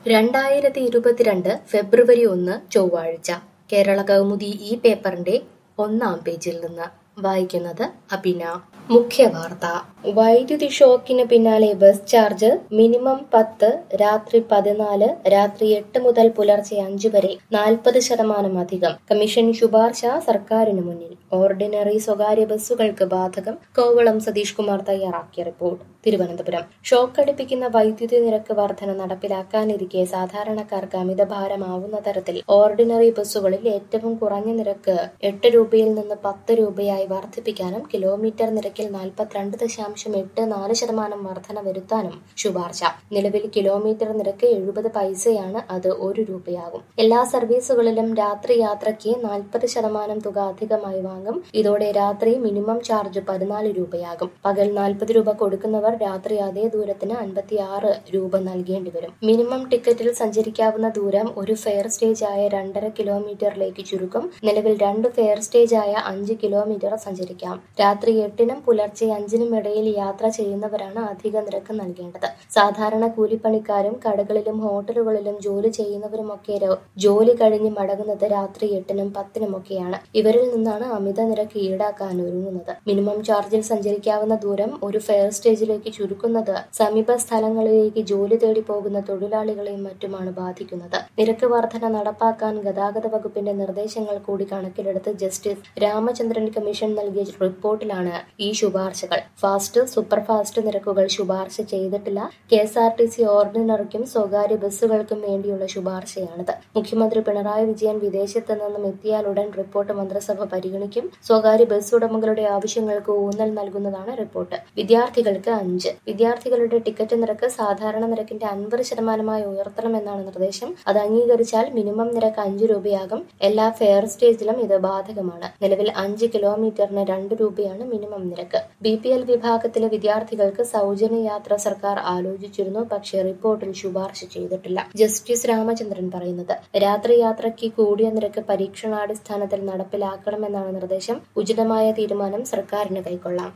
രണ്ടായിരത്തി ഇരുപത്തിരണ്ട് ഫെബ്രുവരി ഒന്ന് ചൊവ്വാഴ്ച കേരള കൗമുദി ഈ പേപ്പറിന്റെ ഒന്നാം പേജിൽ നിന്ന് വായിക്കുന്നത് അബിന മുഖ്യവാർത്ത വൈദ്യുതി ഷോക്കിന് പിന്നാലെ ബസ് ചാർജ് മിനിമം പത്ത് രാത്രി പതിനാല് രാത്രി എട്ട് മുതൽ പുലർച്ചെ അഞ്ച് വരെ നാൽപ്പത് ശതമാനം അധികം കമ്മീഷൻ ശുപാർശ സർക്കാരിന് മുന്നിൽ ഓർഡിനറി സ്വകാര്യ ബസ്സുകൾക്ക് ബാധകം കോവളം സതീഷ് കുമാർ തയ്യാറാക്കിയ റിപ്പോർട്ട് തിരുവനന്തപുരം ഷോക്ക് അടിപ്പിക്കുന്ന വൈദ്യുതി നിരക്ക് വർധന നടപ്പിലാക്കാനിരിക്കെ സാധാരണക്കാർക്ക് അമിതഭാരമാവുന്ന തരത്തിൽ ഓർഡിനറി ബസ്സുകളിൽ ഏറ്റവും കുറഞ്ഞ നിരക്ക് എട്ട് രൂപയിൽ നിന്ന് പത്ത് രൂപയായി വർദ്ധിപ്പിക്കാനും കിലോമീറ്റർ നിരക്കിൽ നാൽപ്പത്തിരണ്ട് ദശാംശം എട്ട് നാല് ശതമാനം വർധന വരുത്താനും ശുപാർശ നിലവിൽ കിലോമീറ്റർ നിരക്ക് എഴുപത് പൈസയാണ് അത് ഒരു രൂപയാകും എല്ലാ സർവീസുകളിലും രാത്രി യാത്രയ്ക്ക് നാൽപ്പത് ശതമാനം തുക അധികമായി വാങ്ങും ഇതോടെ രാത്രി മിനിമം ചാർജ് പതിനാല് രൂപയാകും പകൽ നാൽപ്പത് രൂപ കൊടുക്കുന്നവർ രാത്രി അതേ ദൂരത്തിന് അൻപത്തിയാറ് രൂപ നൽകേണ്ടി വരും മിനിമം ടിക്കറ്റിൽ സഞ്ചരിക്കാവുന്ന ദൂരം ഒരു ഫെയർ സ്റ്റേജ് ആയ രണ്ടര കിലോമീറ്ററിലേക്ക് ചുരുക്കും നിലവിൽ രണ്ട് ഫെയർ സ്റ്റേജ് ആയ അഞ്ച് കിലോമീറ്റർ സഞ്ചരിക്കാം രാത്രി എട്ടിനും പുലർച്ചെ അഞ്ചിനും ഇടയിൽ യാത്ര ചെയ്യുന്നവരാണ് അധിക നിരക്ക് നൽകേണ്ടത് സാധാരണ കൂലിപ്പണിക്കാരും കടകളിലും ഹോട്ടലുകളിലും ജോലി ചെയ്യുന്നവരുമൊക്കെ ര- ജോലി കഴിഞ്ഞ് മടങ്ങുന്നത് രാത്രി എട്ടിനും പത്തിനുമൊക്കെയാണ് ഇവരിൽ നിന്നാണ് അമിത നിരക്ക് ഈടാക്കാൻ ഒരുങ്ങുന്നത് മിനിമം ചാർജിൽ സഞ്ചരിക്കാവുന്ന ദൂരം ഒരു ഫെയർ സ്റ്റേജിലേക്ക് ചുരുക്കുന്നത് സമീപ സ്ഥലങ്ങളിലേക്ക് ജോലി തേടി പോകുന്ന തൊഴിലാളികളെയും മറ്റുമാണ് ബാധിക്കുന്നത് നിരക്ക് വർധന നടപ്പാക്കാൻ ഗതാഗത വകുപ്പിന്റെ നിർദ്ദേശങ്ങൾ കൂടി കണക്കിലെടുത്ത് ജസ്റ്റിസ് രാമചന്ദ്രൻ കമ്മീഷൻ നൽകിയ റിപ്പോർട്ടിലാണ് ഈ ശുപാർശകൾ ഫാസ്റ്റ് സൂപ്പർ ഫാസ്റ്റ് നിരക്കുകൾ ശുപാർശ ചെയ്തിട്ടില്ല K S R T C ഓർഡിനറിക്കും സ്വകാര്യ ബസ്സുകൾക്കും വേണ്ടിയുള്ള ശുപാർശയാണിത് മുഖ്യമന്ത്രി പിണറായി വിജയൻ വിദേശത്ത് നിന്നും എത്തിയാലുടൻ റിപ്പോർട്ട് മന്ത്രിസഭ പരിഗണിക്കും സ്വകാര്യ ബസ് ഉടമകളുടെ ആവശ്യങ്ങൾക്ക് ഊന്നൽ നൽകുന്നതാണ് റിപ്പോർട്ട് വിദ്യാർത്ഥികൾക്ക് അഞ്ച് വിദ്യാർത്ഥികളുടെ ടിക്കറ്റ് നിരക്ക് സാധാരണ നിരക്കിന്റെ അൻപത് ശതമാനമായി ഉയർത്തണമെന്നാണ് നിർദ്ദേശം അത് അംഗീകരിച്ചാൽ മിനിമം നിരക്ക് അഞ്ച് രൂപയാകും എല്ലാ ഫെയർ സ്റ്റേജിലും ഇത് ബാധകമാണ് നിലവിൽ അഞ്ച് കിലോമീറ്ററിന് രണ്ട് രൂപയാണ് മിനിമം നിരക്ക് ബി പി എൽ വിഭാഗത്തിലെ വിദ്യാർത്ഥികൾക്ക് സൗജന്യ യാത്ര സർക്കാർ ആലോചിച്ചിരുന്നു പക്ഷേ റിപ്പോർട്ടിൽ ശുപാർശ ചെയ്തിട്ടില്ല ജസ്റ്റിസ് രാമചന്ദ്രൻ പറയുന്നത് രാത്രി യാത്രയ്ക്ക് കൂടിയ നിരക്ക് പരീക്ഷണാടിസ്ഥാനത്തിൽ നടപ്പിലാക്കണമെന്നാണ് നിർദ്ദേശം ഉചിതമായ തീരുമാനം സർക്കാരിന് കൈക്കൊള്ളാം